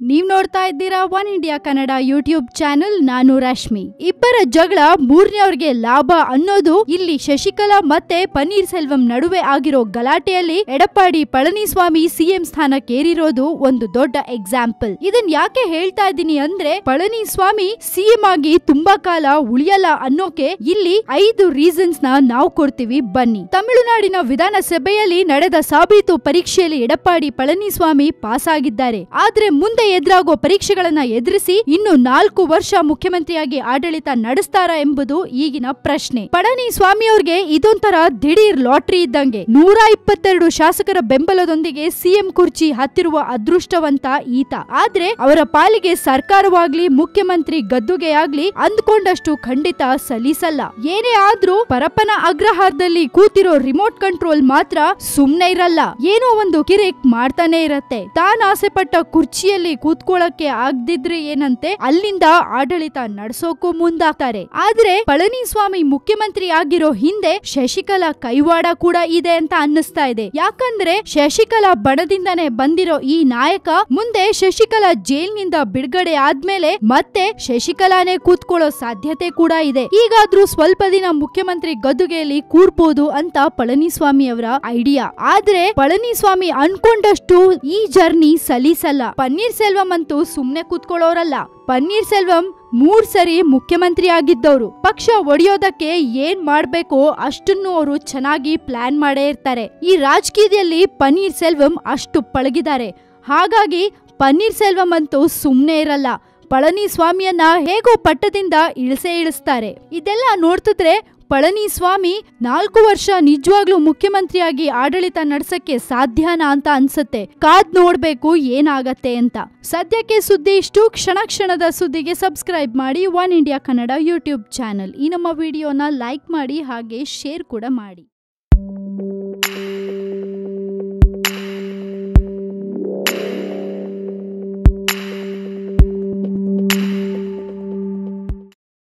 ನೀವ್ ನೋಡ್ತಾ ಇದ್ದೀರಾ one India Kannada YouTube channel ನಾನು ರಶ್ಮಿ ಇಬ್ಬರ ಜಗಳ ಮೂರನೇವ್ರಿಗೆ ಲಾಭ ಅನ್ನೋದು ಇಲ್ಲಿ ಶಶಿಕಲಾ ಮತ್ತೆ ಪನ್ನೀರ್ ಸೆಲ್ವಂ ನಡುವೆ ಆಗಿರೋ ಗಲಾಟೆಯಲ್ಲಿ ಎಡಪ್ಪಾಡಿ ಪಳನಿಸ್ವಾಮಿ ಸಿಎಂ ಸ್ಥಾನಕ್ಕೇರಿರೋದು ಒಂದು ದೊಡ್ಡ ಎಕ್ಸಾಂಪಲ್ ಇದನ್ ಯಾಕೆ ಹೇಳ್ತಾ ಇದ್ದೀನಿ ಅಂದ್ರೆ ಪಳನಿಸ್ವಾಮಿ ಸಿಎಂ ಆಗಿ ತುಂಬಾ ಕಾಲ ಉಳಿಯಲ್ಲ ಅನ್ನೋಕೆ ಇಲ್ಲಿ ಐದು ರೀಸನ್ಸ್ ನ ನಾವು ಕೊಡ್ತೀವಿ ಬನ್ನಿ ತಮಿಳುನಾಡಿನ ವಿಧಾನಸಭೆಯಲ್ಲಿ ನಡೆದ ಸಾಬೀತು ಪರೀಕ್ಷೆಯಲ್ಲಿ ಎಡಪ್ಪಾಡಿ ಪಳನಿಸ್ವಾಮಿ ಪಾಸ್ ಆಗಿದ್ದಾರೆ ಆದ್ರೆ ಮುಂದೆ ಎದುರಾಗೋ ಪರೀಕ್ಷೆಗಳನ್ನ ಎದುರಿಸಿ ಇನ್ನು ನಾಲ್ಕು ವರ್ಷ ಮುಖ್ಯಮಂತ್ರಿಯಾಗಿ ಆಡಳಿತ ನಡೆಸ್ತಾರಾ ಎಂಬುದು ಈಗಿನ ಪ್ರಶ್ನೆ ಪಳನಿಸ್ವಾಮಿ ಅವ್ರಿಗೆ ಇದೊಂಥರ ದಿಢೀರ್ ಲಾಟ್ರಿ ಇದ್ದಂಗೆ ನೂರ ಇಪ್ಪತ್ತೆರಡು ಶಾಸಕರ ಬೆಂಬಲದೊಂದಿಗೆ ಸಿಎಂ ಕುರ್ಚಿ ಹತ್ತಿರುವ ಅದೃಷ್ಟವಂತ ಈತ ಆದ್ರೆ ಅವರ ಪಾಲಿಗೆ ಸರ್ಕಾರವಾಗ್ಲಿ ಮುಖ್ಯಮಂತ್ರಿ ಗದ್ದುಗೆ ಆಗ್ಲಿ ಅಂದ್ಕೊಂಡಷ್ಟು ಖಂಡಿತ ಸಲೀಸಲ್ಲ ಏನೇ ಆದ್ರೂ ಪರಪ್ಪನ ಅಗ್ರಹಾರದಲ್ಲಿ ಕೂತಿರೋ ರಿಮೋಟ್ ಕಂಟ್ರೋಲ್ ಮಾತ್ರ ಸುಮ್ನೆ ಇರಲ್ಲ ಏನೋ ಒಂದು ಕಿರಿಕ್ ಮಾಡ್ತಾನೆ ಇರತ್ತೆ ತಾನ್ ಆಸೆ ಪಟ್ಟ ಕುರ್ಚಿಯಲ್ಲಿ ಕೂತ್ಕೊಳ್ಳಕ್ಕೆ ಆಗದಿದ್ರೆ ಏನಂತೆ ಅಲ್ಲಿಂದ ಆಡಳಿತ ನಡ್ಸೋಕು ಮುಂದಾಗ್ತಾರೆ ಆದ್ರೆ ಪಳನಿಸ್ವಾಮಿ ಮುಖ್ಯಮಂತ್ರಿ ಆಗಿರೋ ಹಿಂದೆ ಶಶಿಕಲಾ ಕೈವಾಡ ಕೂಡ ಇದೆ ಅಂತ ಅನ್ನಿಸ್ತಾ ಇದೆ ಯಾಕಂದ್ರೆ ಶಶಿಕಲಾ ಬಣದಿಂದಾನೇ ಬಂದಿರೋ ಈ ನಾಯಕ ಮುಂದೆ ಶಶಿಕಲಾ ಜೈಲ್ನಿಂದ ಬಿಡುಗಡೆ ಆದ್ಮೇಲೆ ಮತ್ತೆ ಶಶಿಕಲಾನೇ ಕೂತ್ಕೊಳ್ಳೋ ಸಾಧ್ಯತೆ ಕೂಡ ಇದೆ ಹೀಗಾದ್ರೂ ಸ್ವಲ್ಪ ದಿನ ಮುಖ್ಯಮಂತ್ರಿ ಗದ್ದುಗೆಯಲ್ಲಿ ಕೂರ್ಬೋದು ಅಂತ ಪಳನಿಸ್ವಾಮಿ ಅವರ ಐಡಿಯಾ ಆದ್ರೆ ಪಳನಿಸ್ವಾಮಿ ಅನ್ಕೊಂಡಷ್ಟು ಈ ಜರ್ನಿ ಸಲೀಸಲ್ಲ ಪನ್ನೀರ್ ಸೆಲ್ವಂ ಅಂತೂ ಸುಮ್ನೆ ಕೂತ್ಕೊಳ್ಳೋರಲ್ಲ ಪನ್ನೀರ್ ಸೆಲ್ವಂ ಮೂರ್ ಸರಿ ಮುಖ್ಯಮಂತ್ರಿ ಆಗಿದ್ದವರು ಪಕ್ಷ ಒಡೆಯೋದಕ್ಕೆ ಏನ್ ಮಾಡ್ಬೇಕೋ ಅಷ್ಟನ್ನು ಅವರು ಚೆನ್ನಾಗಿ ಪ್ಲಾನ್ ಮಾಡೇ ಇರ್ತಾರೆ ಈ ರಾಜಕೀಯದಲ್ಲಿ ಪನ್ನೀರ್ ಸೆಲ್ವಂ ಅಷ್ಟು ಪಳಗಿದ್ದಾರೆ ಹಾಗಾಗಿ ಪನ್ನೀರ್ ಸೆಲ್ವಂ ಅಂತೂ ಸುಮ್ನೆ ಇರಲ್ಲ ಪಳನಿಸ್ವಾಮಿಯನ್ನ ಹೇಗೋ ಪಟ್ಟದಿಂದ ಇಳಿಸೇ ಇಳಿಸ್ತಾರೆ ಇದೆಲ್ಲ ನೋಡ್ತಿದ್ರೆ ಪಳನಿಸ್ವಾಮಿ ನಾಲ್ಕು ವರ್ಷ ನಿಜವಾಗ್ಲೂ ಮುಖ್ಯಮಂತ್ರಿಯಾಗಿ ಆಡಳಿತ ನಡ್ಸಕ್ಕೆ ಸಾಧ್ಯನಾ ಅಂತ ಅನ್ಸುತ್ತೆ ಕಾದ್ ನೋಡ್ಬೇಕು ಏನಾಗತ್ತೆ ಅಂತ ಸದ್ಯಕ್ಕೆ ಸುದ್ದಿ ಇಷ್ಟು ಕ್ಷಣ ಕ್ಷಣದ ಸುದ್ದಿಗೆ ಸಬ್ಸ್ಕ್ರೈಬ್ ಮಾಡಿ one India Kannada YouTube channel ಈ ನಮ್ಮ ವಿಡಿಯೋನ ಲೈಕ್ ಮಾಡಿ ಹಾಗೆ ಶೇರ್ ಕೂಡ ಮಾಡಿ